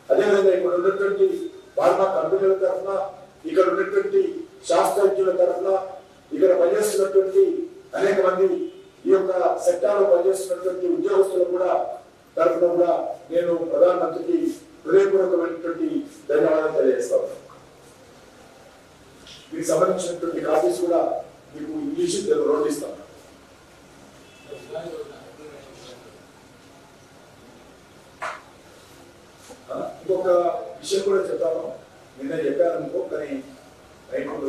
అదేవిధంగా ఇక్కడ ఉన్నటువంటి ఫార్మా కంపెనీల తరఫున ఇక్కడ ఉన్నటువంటి శాస్త్రజ్ఞుల తరఫున ఇక్కడ పనిచేస్తున్నటువంటి అనేక మంది ఈ యొక్క సెక్టార్లో పనిచేస్తున్నటువంటి ఉద్యోగస్తులు కూడా తరఫున కూడా నేను ప్రధానమంత్రికి హృదయపూర్వకమైనటువంటి ధన్యవాదాలు తెలియజేస్తాను దీనికి సంబంధించినటువంటి కాపీస్ కూడా మీకు ఇంగ్లీష్ తెలుగు రెండు ఇస్తాను ఆ, ఇంకొక విషయం కూడా చెప్తాను నిన్న చెప్పాను అనుకో కానీ రైట్ ఉంది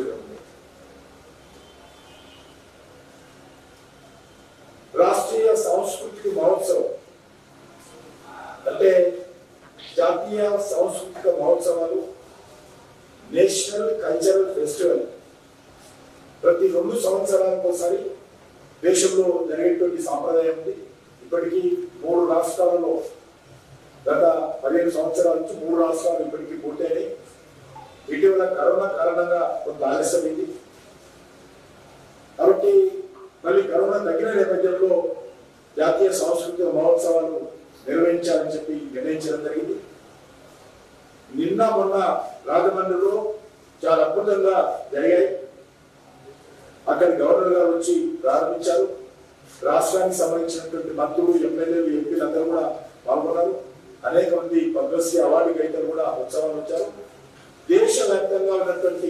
రాష్ట్రీయ సాంస్కృతిక మహోత్సవం అంటే జాతీయ సాంస్కృతిక మహోత్సవాలు నేషనల్ కల్చరల్ ఫెస్టివల్ ప్రతి రెండు సంవత్సరాలకు ఒకసారి దేశంలో జరిగేటువంటి సాంప్రదాయం ఉంది ఇప్పటికీ మూడు రాష్ట్రాలలో గత పదిహేను సంవత్సరాల నుంచి మూడు రాష్ట్రాలు ఇప్పటికీ పూర్తయినాయి ఇటీవల కరోనా కారణంగా కొంత ఆలస్యమైంది కాబట్టి మళ్ళీ కరోనా తగ్గిన నేపథ్యంలో జాతీయ సాంస్కృతిక మహోత్సవాలు నిర్వహించాలని చెప్పి నిర్ణయించడం జరిగింది నిన్న మొన్న రాజమండ్రిలో చాలా అద్భుతంగా జరిగాయి అక్కడి గవర్నర్ గారు వచ్చి ప్రారంభించారు రాష్ట్రానికి సంబంధించినటువంటి మంత్రులు ఎమ్మెల్యేలు ఎంపీలు అందరూ కూడా పాల్గొన్నారు అనేక మంది పద్మశ్రీ అవార్డు గ్రహీతలు కూడా ఉత్సవాలు వచ్చారు దేశవ్యాప్తంగా ఉన్నటువంటి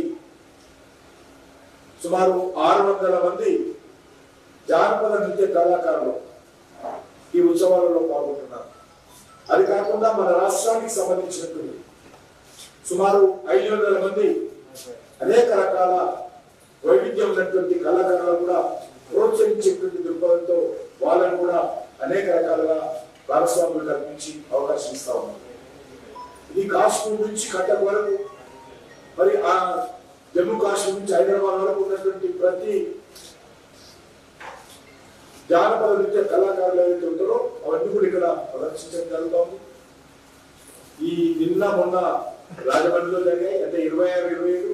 సుమారు ఆరు వందల మంది జానపద నృత్య కళాకారులు ఈ ఉత్సవాలలో పాల్గొంటున్నారు అది కాకుండా మన రాష్ట్రానికి సంబంధించినటువంటి సుమారు ఐదు వందల మంది అనేక రకాల వైవిధ్యం ఉన్నటువంటి కళాకారులు కూడా ప్రోత్సహించేటువంటి దృక్పథంతో వాళ్ళని కూడా అనేక రకాలుగా భాగస్వాములు కల్పించి అవకాశం ఇస్తా ఉన్నారు ఇది కాశ్మీర్ నుంచి కటక్ వరకు మరి ఆ జమ్మూ కాశ్మీర్ నుంచి హైదరాబాద్ వరకు ఉన్నటువంటి ప్రతి జానపద నృత్య కళాకారులు ఏవైతే ఉంటారో అవన్నీ కూడా ఇక్కడ ప్రదర్శించడం జరుగుతుంది ఈ నిన్న మొన్న రాజమండ్రిలో జరిగాయి అంటే ఇరవై ఆరు ఇరవై ఏడు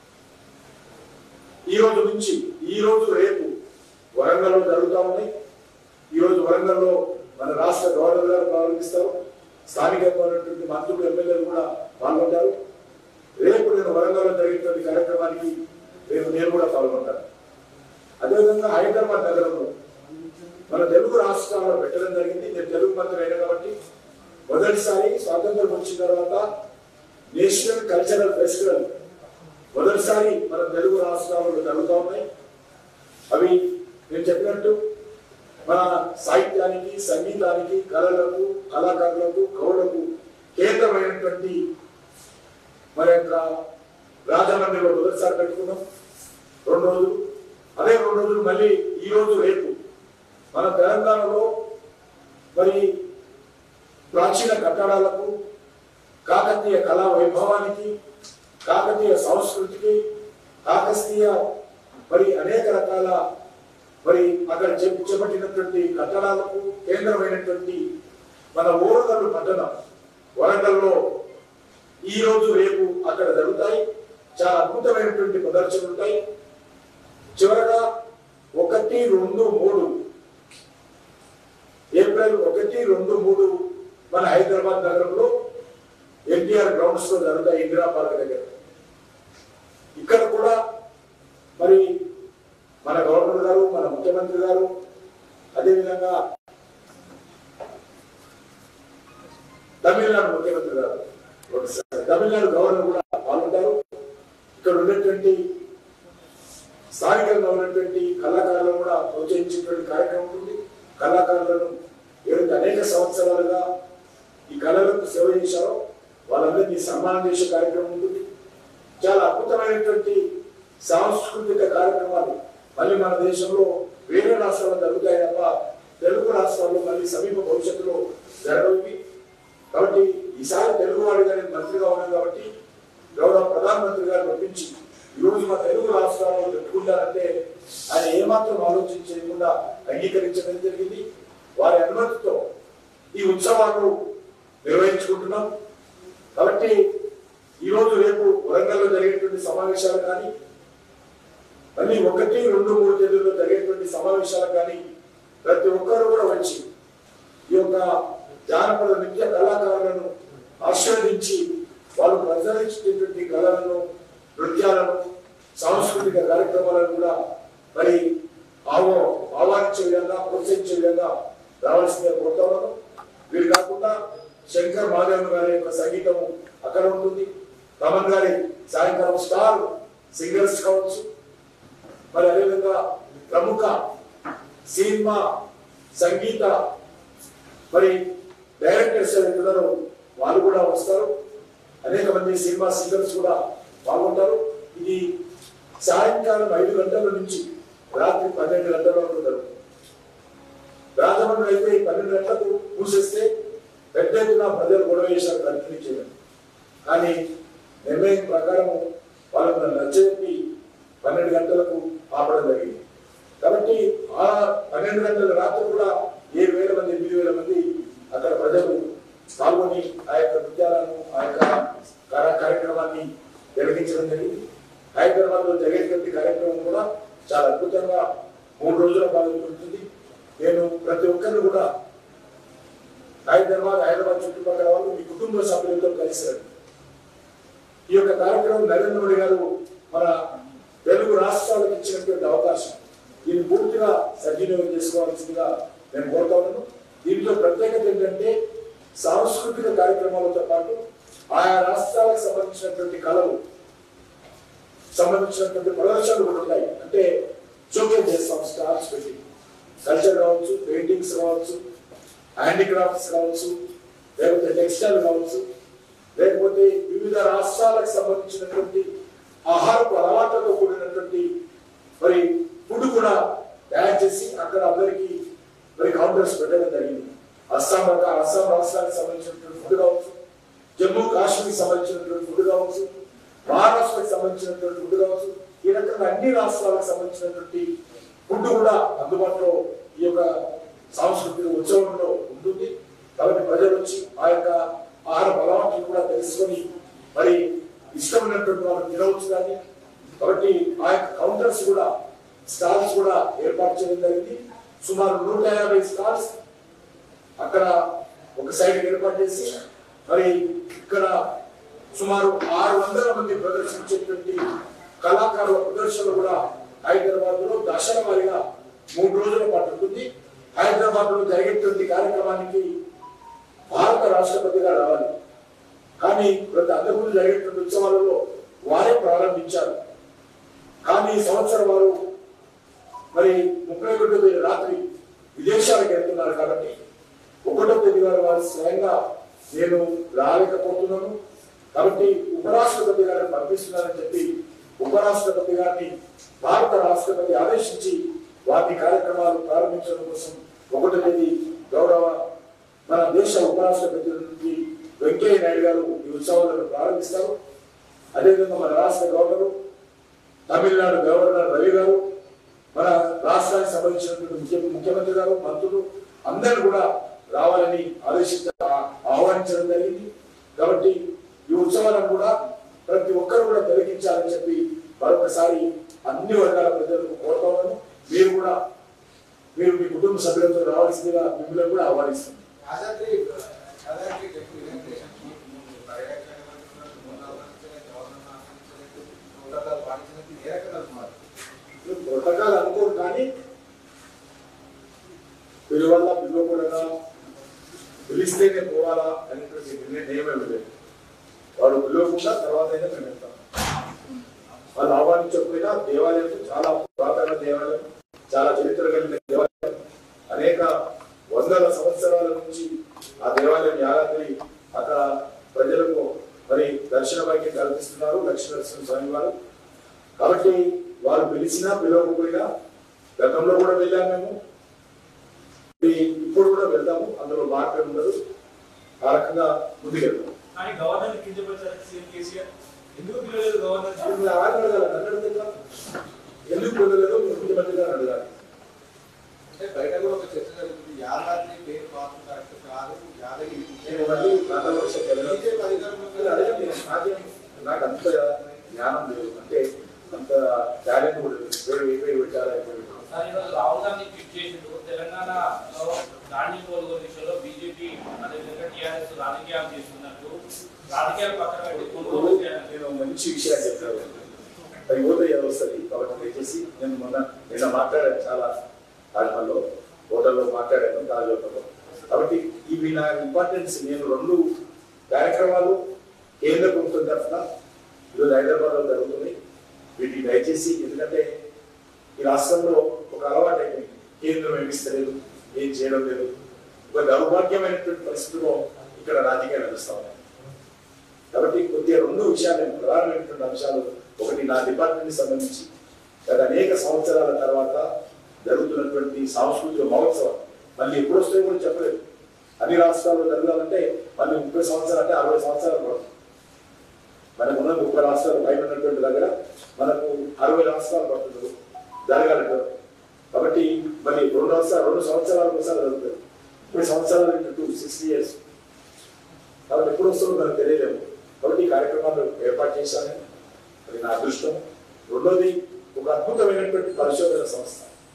ఈ రోజు నుంచి ఈ రోజు రేపు వరంగల్లో జరుగుతా ఉన్నాయి ఈ రోజు వరంగల్లో మన రాష్ట్ర గవర్నర్ గారు ప్రారంభిస్తారు స్థానికంగా ఉన్నటువంటి మంత్రులు ఎమ్మెల్యేలు కూడా పాల్గొంటారు రేపు నేను వరంగల్లో జరిగేటువంటి కార్యక్రమానికి రేపు నేను కూడా పాల్గొంటాను అదేవిధంగా హైదరాబాద్ నగరంలో మన తెలుగు రాష్ట్రాల్లో పెట్టడం జరిగింది నేను తెలుగు మంత్రి అయినా కాబట్టి మొదటిసారి స్వాతంత్రం వచ్చిన తర్వాత నేషనల్ కల్చరల్ ఫెస్టివల్ మొదటిసారి మన తెలుగు రాష్ట్రాలలో జరుగుతూ ఉన్నాయి అవి నేను చెప్పినట్టు మన సాహిత్యానికి సంగీతానికి కళలకు కళాకారులకు కవులకు కేంద్రమైనటువంటి మన యొక్క రాజమండ్రిలో మొదటిసారి పెట్టుకున్నాం రెండు రోజులు అదే రెండు రోజులు మళ్ళీ ఈ రోజు రేపు మన తెలంగాణలో మరి ప్రాచీన కట్టడాలకు కాకతీయ కళా వైభవానికి కాకతీయ సంస్కృతికి కాకతీయ మరి అనేక రకాల మరి అక్కడ చెప్ చేపట్టినటువంటి కట్టడాలకు కేంద్రమైనటువంటి మన ఓరగల్లు పట్టణం వరంగల్లో ఈ రోజు రేపు అక్కడ జరుగుతాయి చాలా అద్భుతమైనటువంటి ప్రదర్శనలు ఉంటాయి చివరగా ఒకటి రెండు మూడు ఏప్రిల్ ఒకటి రెండు మూడు మన హైదరాబాద్ నగరంలో ఎన్టీఆర్ గ్రౌండ్స్ లో జరుగుతాయి ఇందిరా పార్క్ దగ్గర ఇక్కడ కూడా మరి మన గవర్నర్ గారు మన ముఖ్యమంత్రి గారు అదేవిధంగా తమిళనాడు ముఖ్యమంత్రి గారు ఒకసారి తమిళనాడు గవర్నర్ కూడా పాల్గొంటారు ఇక్కడ ఉన్నటువంటి స్థానికంగా ఉన్నటువంటి కళాకారులను కూడా ప్రోత్సహించేటువంటి కార్యక్రమం ఉంటుంది కళాకారులను ఏదైతే అనేక సంవత్సరాలుగా ఈ కళలకు సేవ చేశారో వాళ్ళందరినీ సన్మానం చేసే కార్యక్రమం ఉంటుంది చాలా అద్భుతమైనటువంటి సాంస్కృతిక కార్యక్రమాలు మళ్ళీ మన దేశంలో వేరే రాష్ట్రాల్లో జరుగుతాయి తప్ప తెలుగు రాష్ట్రాల్లో మళ్ళీ సమీప భవిష్యత్తులో జరగవి కాబట్టి ఈసారి తెలుగు వాడిగా నేను మంత్రిగా ఉన్నాను కాబట్టి గౌరవ ప్రధానమంత్రి గారు పంపించి ఈ రోజు మా తెలుగు రాష్ట్రాల్లో పెట్టుకుంటారంటే ఆయన ఏమాత్రం ఆలోచన చేయకుండా అంగీకరించడం జరిగింది వారి అనుమతితో ఈ ఉత్సవాలు నిర్వహించుకుంటున్నాం కాబట్టి ఈ రోజు రేపు వరంగల్లో జరిగేటువంటి సమావేశాలు కానీ మళ్ళీ ఒకటి రెండు మూడు తేదీల్లో జరిగేటువంటి సమావేశాలు కానీ ప్రతి ఒక్కరు కూడా వచ్చి ఈ యొక్క జానపద నృత్య కళాకారులను ఆశీర్వదించి వాళ్ళు ప్రదర్శించేటువంటి కళలను నృత్యాలను సాంస్కృతిక కార్యక్రమాలను కూడా మరి ఆవో ఆహ్వానించే విధంగా ప్రోత్సహించే విధంగా రావాల్సిందే కోరుతాను వీరు కాకుండా శంకర్ మాధవన్ గారి యొక్క సంగీతం అక్కడ ఉంటుంది రమణ్ గారి సాయంకాలం స్టార్ సింగర్స్ కావచ్చు మరి అదేవిధంగా ప్రముఖ సినిమా సంగీత మరి డైరెక్టర్స్ ఎవరున్నారో వాళ్ళు కూడా వస్తారు అనేక మంది సినిమా సింగర్స్ కూడా పాల్గొంటారు ఇది సాయంకాలం ఐదు గంటల నుంచి రాత్రి పన్నెండు గంటల వరకు జరుగుతుంది రాజమండ్రి అయితే ఈ పన్నెండు గంటలకు మూసేస్తే పెద్ద ఎత్తున ప్రజలు గొడవ చేశారు కంటిన్యూ చేయాలి కానీ నిర్ణయం ప్రకారం వాళ్ళకు నచ్చజెప్పి పన్నెండు గంటలకు ఆపడం జరిగింది కాబట్టి ఆ పన్నెండు గంటల రాత్రి కూడా ఏడు వేల మంది ఎనిమిది వేల మంది అక్కడ ప్రజలు పాల్గొని ఆ యొక్క నృత్యాలను ఆ యొక్క కార్య- కార్యక్రమాన్ని నిర్వహించడం జరిగింది హైదరాబాద్ లో జరిగేటువంటి కార్యక్రమం కూడా చాలా అద్భుతంగా మూడు రోజుల పాటు జరుగుతుంది నేను ప్రతి ఒక్కరిని కూడా హైదరాబాద్ హైదరాబాద్ చుట్టుపక్కల వాళ్ళు మీ కుటుంబ సభ్యులతో కలిసి రండి ఈ యొక్క కార్యక్రమం నరేంద్ర మోడీ గారు మన తెలుగు రాష్ట్రాలకు ఇచ్చినటువంటి అవకాశం దీన్ని పూర్తిగా సద్వినియోగం చేసుకోవాల్సిందిగా నేను కోరుతా ఉన్నాను దీంట్లో ప్రత్యేకత ఏంటంటే సాంస్కృతిక కార్యక్రమాలతో పాటు ఆయా రాష్ట్రాలకు సంబంధించినటువంటి కళలు సంబంధించినటువంటి ప్రదర్శనలు కూడా ఉంటాయి అంటే జోక్యం చేస్తాం స్టార్స్ పెట్టి కల్చర్ కావచ్చు పెయింటింగ్స్ కావచ్చు హ్యాండిక్రాఫ్ట్స్ కావచ్చు లేకపోతే టెక్స్టైల్ కావచ్చు లేకపోతే వివిధ రాష్ట్రాలకు సంబంధించినటువంటి ఆహారపు అలవాట్లతో కూడినటువంటి మరి ఫుడ్ కూడా తయారు చేసి అక్కడ అందరికీ మరి కౌంటర్స్ పెట్టడం జరిగింది అస్సాం రక అస్సాం రాష్ట్రానికి సంబంధించినటువంటి ఫుడ్ కావచ్చు జమ్మూ కాశ్మీర్కి సంబంధించినటువంటి ఫుడ్ కావచ్చు మహారాష్ట్రకి సంబంధించినటువంటి ఫుడ్ కావచ్చు ఈ రకంగా అన్ని రాష్ట్రాలకు సంబంధించినటువంటి ఫుడ్ కూడా అందుబాటులో ఈ యొక్క సాంస్కృతిక ఉత్సవంలో ఉంటుంది కాబట్టి ప్రజలు వచ్చి ఆ యొక్క ఆహార అలవాట్లు కూడా తెలుసుకొని మరి ఇష్టమైనటువంటి వాళ్ళు తినవచ్చు కానీ కాబట్టి ఆ యొక్క కౌంటర్స్ కూడా స్టాల్స్ కూడా ఏర్పాటు చేయడం జరిగింది సుమారు నూట యాభై స్టాల్స్ అక్కడ ఒక సైడ్ ఏర్పాటు చేసి మరి ఇక్కడ సుమారు ఆరు వందల మంది ప్రదర్శించేటువంటి కళాకారుల ప్రదర్శనలు కూడా హైదరాబాద్ లో దశల వారిగా మూడు రోజుల పాటు ఉంటుంది హైదరాబాద్ లో జరిగేటువంటి కార్యక్రమానికి భారత రాష్ట్రపతిగా రావాలి కానీ ప్రతి అంతకుముందు జరిగేటువంటి ఉత్సవాలలో వారే ప్రారంభించారు కానీ ఈ సంవత్సరం వారు మరి ముప్పై ఒకటో తేదీ రాత్రి విదేశాలకు వెళ్తున్నారు కాబట్టి ఒకటో తేదీ వారు వారు స్వయంగా నేను రాలేకపోతున్నాను కాబట్టి ఉపరాష్ట్రపతి గారిని పంపిస్తున్నారని చెప్పి ఉపరాష్ట్రపతి గారిని భారత రాష్ట్రపతి ఆదేశించి వారి కార్యక్రమాలు ప్రారంభించడం కోసం ఒకటో తేదీ గౌరవ మన దేశ ఉపరాష్ట్రపతి నుండి వెంకయ్య నాయుడు గారు ఈ ఉత్సవాలను ప్రారంభిస్తారు అదేవిధంగా మన రాష్ట్ర గవర్నరు తమిళనాడు గవర్నర్ రవి గారు మన రాష్ట్రానికి సంబంధించినటువంటి ముఖ్య ముఖ్యమంత్రి గారు మంత్రులు అందరూ కూడా రావాలని ఆదేశించ ఆహ్వానించడం జరిగింది కాబట్టి ఈ ఉత్సవాలను కూడా ప్రతి ఒక్కరు కూడా తిలకించాలని చెప్పి మరొకసారి అన్ని వర్గాల ప్రజలకు కోరుతామని మీరు కూడా మీరు మీ కుటుంబ సభ్యులతో రావాల్సిందిగా మిమ్మల్ని కూడా ఆహ్వానిస్తున్నాం యాదాద్రి యాదాద్రి టెంపుల్ ఇనాగ్రేషన్ కి పర్యాటక ప్రోటోకాల్ పాటించడానికి ఏ రకంగా ఉన్నారు ప్రోటోకాల్ అనుకోరు కానీ పిలువల్ల పిలవకూడదా పిలిస్తేనే పోవాలా అనేటువంటి నిర్ణయం నియమం లేదు వాడు పిలవకుండా తర్వాత అయినా మేము వెళ్తాం వాళ్ళు ఆహ్వానించకపోయినా దేవాలయం చాలా పురాతన దేవాలయం చాలా చరిత్ర కలిగిన దేవాలయం అనేక వందల సంవత్సరాల నుంచి ఆ దేవాలయం యాదాద్రి అక్కడ ప్రజలకు మరి దర్శన భాగ్యం కల్పిస్తున్నారు లక్ష్మీనరసింహ స్వామి వారు కాబట్టి వాళ్ళు పిలిచినా పిలవకపోయినా గతంలో కూడా వెళ్ళాము మేము ఈ- ఇప్పుడు కూడా వెళ్తాము అందులో మార్పు ఉండదు ఆ రకంగా ముందుకెళ్తాం కానీ గవర్నర్ కించపరిచారు సీఎం కేసీఆర్ ఎందుకు పిలవలేదు గవర్నర్ ఇప్పుడు ఆయన అడగాలి నన్ను అడుగుతుందా? ఎందుకు పిలవలేదో మీరు ముఖ్యమంత్రి గారు అడగాలి అంటే బయట కూడా ఒక చర్చ జరుగుతుంది యాదాద్రి పేరు మాత్రం కరెక్ట్ కాదు యాదగిరి నేను మళ్ళీ కాంట్రవర్షియల్ వెళ్ళను. బీజేపీ అధికారంలోకి మీరు అడగండి నాకేం నాకు అంత జ్ఞానం లేదు అంటే అంత టాలెంట్ కూడా లేదు వేరే ఏ పేరు పెట్టాలా ఏ పేరు పెట్టాలా. సార్ ఈరోజు రాహుల్ గాంధీ ట్వీట్ చేసిండు తెలంగాణలో దాండి కొనుగోలు విషయంలో బీజేపీ అదేవిధంగా టీఆర్ఎస్ రాజకీయాలు చేస్తున్నట్టు రాజకీయాలు పక్కన పెట్టి ఇప్పుడు కొనుగోలు చేయాలి. నేను మంచి విషయాలు చెప్తాను అది ఓటర్ ఏదో వస్తుంది కాబట్టి దయచేసి నేను మొన్న నిన్న మాట్లాడాను చాలా కార్యక్రమంలో హోటల్లో మాట్లాడాను రాజోటలో కాబట్టి ఇవి నా ఇంపార్టెన్స్ నేను రెండు కార్యక్రమాలు కేంద్ర ప్రభుత్వం తరఫున ఈరోజు హైదరాబాద్లో జరుగుతున్నాయి వీటిని దయచేసి ఎందుకంటే ఈ రాష్ట్రంలో ఒక అలవాటు అయిపోయింది కేంద్రం ఏమి ఇస్తలేదు ఏం చేయడం లేదు ఒక దౌర్భాగ్యమైనటువంటి పరిస్థితిలో ఇక్కడ రాజకీయాలు నడుస్తా ఉన్నాయి కాబట్టి కొద్దిగా రెండు విషయాలు ప్రధానమైనటువంటి అంశాలు ఒకటి నా డిపార్ట్మెంట్ కి సంబంధించి గత అనేక సంవత్సరాల తర్వాత జరుగుతున్నటువంటి సాంస్కృతిక మహోత్సవం మళ్ళీ ఎప్పుడు వస్తాయో కూడా చెప్పలేదు అన్ని రాష్ట్రాల్లో జరగాలంటే మళ్ళీ ముప్పై సంవత్సరాలు అంటే అరవై సంవత్సరాలు పడుతుంది మనకు ఉన్న ముప్పై రాష్ట్రాలు పైన ఉన్నటువంటి దగ్గర మనకు అరవై రాష్ట్రాలు పడుతుంది జరగాలంటే కాబట్టి మరి రెండు రాష్ట్రాలు రెండు సంవత్సరాలకు ఒకసారి జరుగుతుంది ముప్పై సంవత్సరాలు ఇంటూ టూ సిక్స్టీ ఇయర్స్ కాబట్టి ఎప్పుడు వస్తుందో మనకు తెలియలేము కాబట్టి ఈ కార్యక్రమాలు ఏర్పాటు చేశాను అది నా అదృష్టం రెండోది ఒక అద్భుతమైనటువంటి పరిశోధన సంస్థ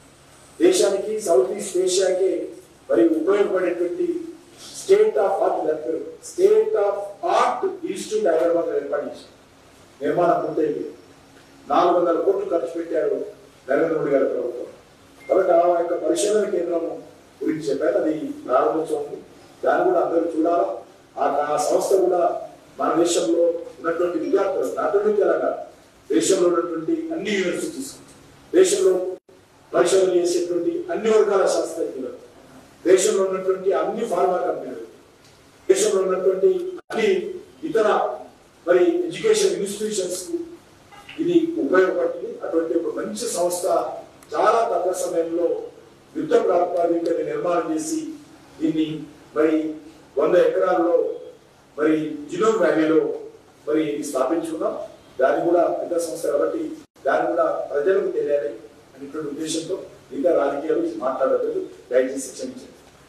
దేశానికి సౌత్ ఈస్ట్ ఏషియాకి మరి ఉపయోగపడేటువంటి state of art lecture state of art institute Hyderabad ఏర్పాటు చేశారు నిర్మాణం పూర్తయింది నాలుగు వందల కోట్లు ఖర్చు పెట్టారు నరేంద్ర మోడీ గారి ప్రభుత్వం కాబట్టి ఆ యొక్క పరిశోధన కేంద్రం గురించి చెప్పారు అది ప్రారంభోత్సవం ఉంది. దాన్ని కూడా అందరూ చూడాలా ఆ ఆ సంస్థ కూడా మన దేశంలో ఉన్నటువంటి విద్యార్థులు నాట్ ఓన్లీ తెలంగాణ దేశంలో ఉన్నటువంటి అన్ని యూనివర్సిటీస్ దేశంలో పరిశోధన చేసేటువంటి అన్ని వర్గాల శాస్త్రజ్ఞులు దేశంలో ఉన్నటువంటి అన్ని ఫార్మా కంపెనీలు దేశంలో ఉన్నటువంటి అన్ని ఇతర మరి ఎడ్యుకేషన్ ఇన్స్టిట్యూషన్స్ కు ఇది ఉపయోగపడుతుంది అటువంటి ఒక మంచి సంస్థ చాలా తక్కువ సమయంలో యుద్ధ ప్రాతిపదికన నిర్మాణం చేసి దీన్ని మరి వంద ఎకరాల్లో మరి జినోమ్ వ్యాలీలో మరి స్థాపించుకున్నాం దాన్ని కూడా పెద్ద సంస్థ కాబట్టి దాన్ని కూడా ప్రజలకు తెలియాలి అనేటువంటి ఉద్దేశంతో ఇంకా రాజకీయాలు మాట్లాడలేదు దయచేసి క్షమించండి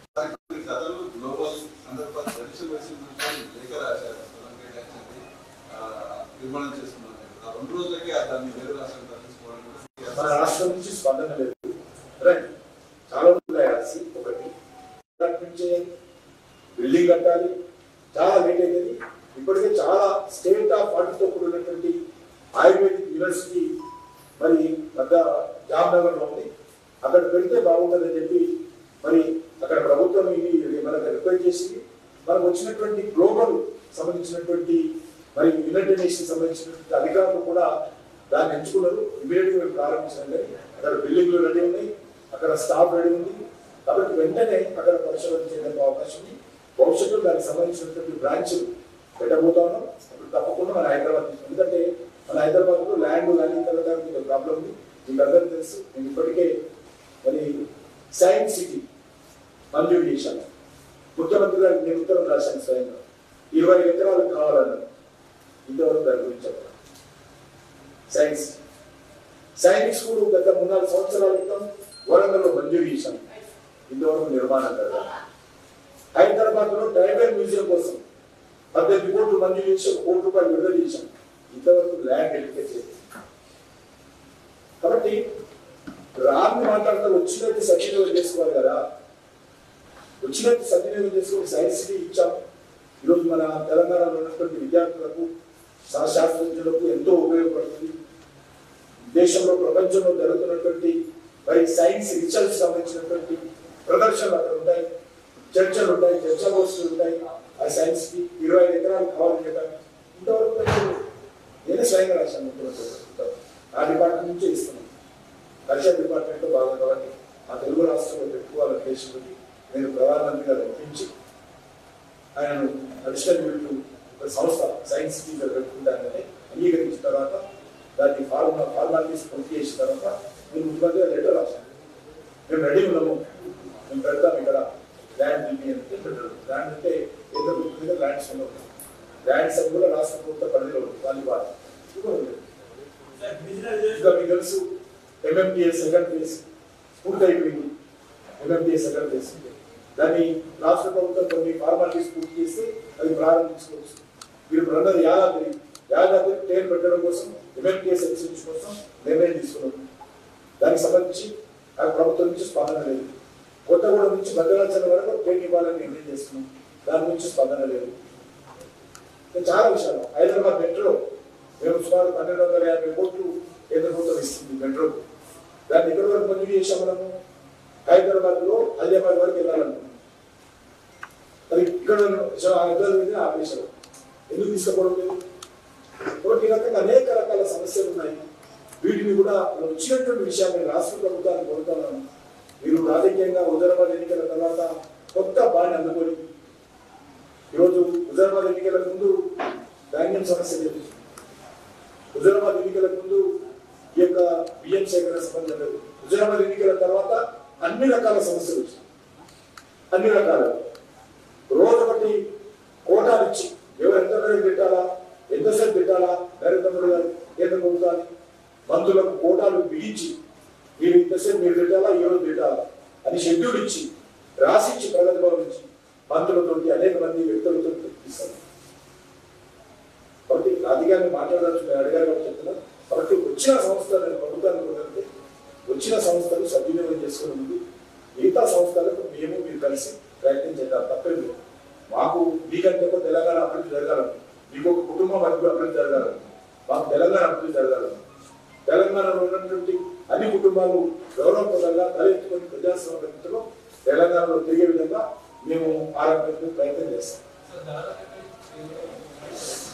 గతంలో గ్లోబల్ సందర్భాలు ట్రెడిషనల్ మెడిసిన్ లేఖ రాశారు తెలంగాణ యాక్షన్ ఆ, నిర్మాణం చేస్తున్నాం ఆ రెండు రోజులకే ఆ దాన్ని వేరే రాష్ట్రం తప్పించుకోవడం మన కూడా రాష్ట్రం నుంచి స్పందన లేదు రైట్ చాలా ఉన్నాయి రాసి ఒకటి డెవలప్మెంట్ చేయాలి బిల్డింగ్ కట్టాలి చాలా లేట్ అయింది ఇప్పటికే చాలా స్టేట్ ఆఫ్ వాటితో కూడినటువంటి ఆయుర్వేదిక్ యూనివర్సిటీ మరి పెద్ద జామ్నగర్ లో ఉంది అక్కడ పెడితే బాగుంటుందని చెప్పి మరి అక్కడ ప్రభుత్వం ఇది ఇది మనకు రిక్వెస్ట్ చేసింది మనకు వచ్చినటువంటి గ్లోబల్ సంబంధించినటువంటి మరి యునైటెడ్ నేషన్ సంబంధించినటువంటి అధికారులు కూడా దాన్ని ఎంచుకున్నారు ఇమీడియట్ గా మేము ప్రారంభించాం కానీ అక్కడ బిల్డింగ్లు రెడీ ఉన్నాయి అక్కడ స్టాఫ్ రెడీ ఉంది కాబట్టి వెంటనే అక్కడ పరిశోధన చేయడానికి అవకాశం ఉంది భవిష్యత్తులో దానికి సంబంధించినటువంటి బ్రాంచ్ పెట్టబోతా ఉన్నాం అప్పుడు తప్పకుండా మన హైదరాబాద్ తీసుకుంటాం. ఎందుకంటే మన హైదరాబాద్ లో ల్యాండ్ కానీ ఇతర దానికి ప్రాబ్లం ఉంది మీకు అందరికీ తెలుసు నేను ఇప్పటికే మరి సైన్స్ సిటీ మంజూరు చేశాను ముఖ్యమంత్రి గారికి నేను ఉత్తరం రాశాను స్వయంగా ఇరవై ఎకరాలు కావాలన్నారు ఇంతవరకు దాని గురించి చెప్పాను సైన్స్ సైనిక్ స్కూల్ గత మూడు నాలుగు సంవత్సరాల క్రితం వరంగల్లో మంజూరు చేశాను ఇంతవరకు నిర్మాణం కదా హైదరాబాద్ లో ట్రైబల్ మ్యూజియం కోసం పద్దెనిమిది కోట్లు మంజూరు చేసి ఒక కోటి రూపాయలు విడుదల చేశాం ఇంతవరకు ల్యాండ్ ఎడ్యుకేట్ చేయలేదు కాబట్టి రాని మాట్లాడితే వచ్చినట్టు సద్వినియోగం చేసుకోవాలి కదా వచ్చినట్టు సద్వినియోగం చేసుకుని సైన్స్ కి ఇచ్చాం ఈరోజు మన తెలంగాణలో ఉన్నటువంటి విద్యార్థులకు సహ శాస్త్రజ్ఞులకు ఎంతో ఉపయోగపడుతుంది దేశంలో ప్రపంచంలో జరుగుతున్నటువంటి మరి సైన్స్ రీసెర్చ్ సంబంధించినటువంటి ప్రదర్శనలు అక్కడ ఉంటాయి చర్చలు ఉంటాయి చర్చా గోష్ఠులు ఉంటాయి ఆ సైన్స్ కి ఇరవై ఐదు ఎకరాలు కావాలి కదా ఇంతవరకు అయితే నేనే స్వయంగా రాశాను ముఖ్యమంత్రి ఆ డిపార్ట్మెంట్ నుంచే ఇస్తున్నాను కల్చర్ డిపార్ట్మెంట్ లో భాగం కాబట్టి ఆ తెలుగు రాష్ట్రంలో పెట్టుకోవాలని ఉద్దేశంతో నేను ప్రధానమంత్రి గారు ఒప్పించి ఆయనను అడిషనల్ వీళ్ళు ఒక సంస్థ సైన్స్ టీచర్ పెట్టుకుంటానని అంగీకరించిన తర్వాత దాన్ని ఫార్మా ఫార్మాలిటీస్ పూర్తి చేసిన తర్వాత నేను ముఖ్యమంత్రి లెటర్ రాశాను మేము రెడీ ఉన్నాము మేము పెడతాం ఇక్కడ ల్యాండ్ దిగి అంటే పెట్టారు ల్యాండ్ అంటే కేంద్ర ప్రభుత్వం మీద ల్యాండ్స్ ఉండవు ల్యాండ్స్ అవి కూడా రాష్ట్ర ప్రభుత్వ పరిధిలో ఉంది వాళ్ళు ఇవ్వాలి ఇది కూడా ఉంది. ఇంకా మీకు తెలుసు ఎంఎండిఎస్ సెకండ్ ఫేజ్ పూర్తి అయిపోయింది ఎంఎండిఎస్ సెకండ్ ఫేజ్ దాన్ని రాష్ట్ర ప్రభుత్వం కొన్ని ఫార్మాలిటీస్ పూర్తి చేస్తే అది ప్రారంభించుకోవచ్చు మీరు ఇప్పుడు అన్నది యాదాద్రి యాదాద్రి ట్రైన్ పెట్టడం కోసం ఎంఎండిఎస్ ఎక్స్టెన్షన్ కోసం నిర్ణయం తీసుకున్నారు దానికి సంబంధించి నాకు ప్రభుత్వం నుంచి స్పందన లేదు కొత్తగూడెం నుంచి భద్రాచలం వరకు ట్రైన్ ఇవ్వాలని నిర్ణయం చేసుకున్నాం దాని నుంచి స్పందన లేదు ఇంకా చాలా విషయాలు హైదరాబాద్ మెట్రో మేము సుమారు పన్నెండు వందల యాభై కోట్లు కేంద్ర ప్రభుత్వం ఇస్తుంది మెట్రో దాన్ని ఎక్కడి వరకు మంజూరు చేసాం మనము హైదరాబాద్ లో హైదరాబాద్ వరకు వెళ్ళాలనుకున్నాం అది ఇక్కడ ఇద్దరు ఆపేశారు ఎందుకు తీసుకోవడం లేదు కాబట్టి ఈ రకంగా అనేక రకాల సమస్యలు ఉన్నాయి వీటిని కూడా మనం వచ్చినటువంటి విషయాన్ని రాష్ట్ర ప్రభుత్వాన్ని కోరుతున్నాను మీరు రాజకీయంగా హుజరాబాద్ ఎన్నికల తర్వాత కొత్త బాణి అందుకొని ఈరోజు హుజరాబాద్ ఎన్నికల ముందు ధాన్యం సమస్య లేదు హుజరాబాద్ ఎన్నికల ముందు ఈ యొక్క బియ్యం సేకరణ సంబంధం లేదు హుజరాబాద్ ఎన్నికల తర్వాత అన్ని రకాల సమస్యలు వచ్చాయి అన్ని రకాల రోజు బట్టి కోటాలు ఇచ్చి ఎవరు ఎంత మేరకు పెట్టాలా ఎంతసేపు పెట్టాలా నరేంద్ర మోడీ గారు కేంద్ర ప్రభుత్వాన్ని మంత్రులకు కోటాలు బిగించి మీరు ఇంతసేపు మీరు పెట్టాలా ఈ రోజు పెట్టాలా అని షెడ్యూల్ ఇచ్చి రాసిచ్చి ప్రగతి భవన్ నుంచి మంత్రులతో అనేక మంది వ్యక్తులతో తెప్పిస్తారు కాబట్టి రాజకీయాన్ని మాట్లాడాల్సి అడిగారు కాబట్టి చెప్తున్నా కాబట్టి వచ్చిన సంస్థ నేను ప్రభుత్వాన్ని కోరంటే వచ్చిన సంస్థలు సద్వినియోగం చేసుకునే ముందు మిగతా సంస్థలకు మేము మీరు కలిసి ప్రయత్నం చేద్దాం తప్పేం లేదు మాకు మీకంటే ఒక తెలంగాణ అభివృద్ధి జరగాలని మీకు ఒక కుటుంబం అభివృద్ధి అభివృద్ధి జరగాలని మాకు తెలంగాణ అభివృద్ధి జరగాలని తెలంగాణలో ఉన్నటువంటి అన్ని కుటుంబాలు గౌరవప్రదంగా తలెత్తుకొని ప్రజాస్వామ్యంలో తెలంగాణలో తిరిగే విధంగా మేము ఆ రకంగా ప్రయత్నం చేస్తాం సార్, దాదాపు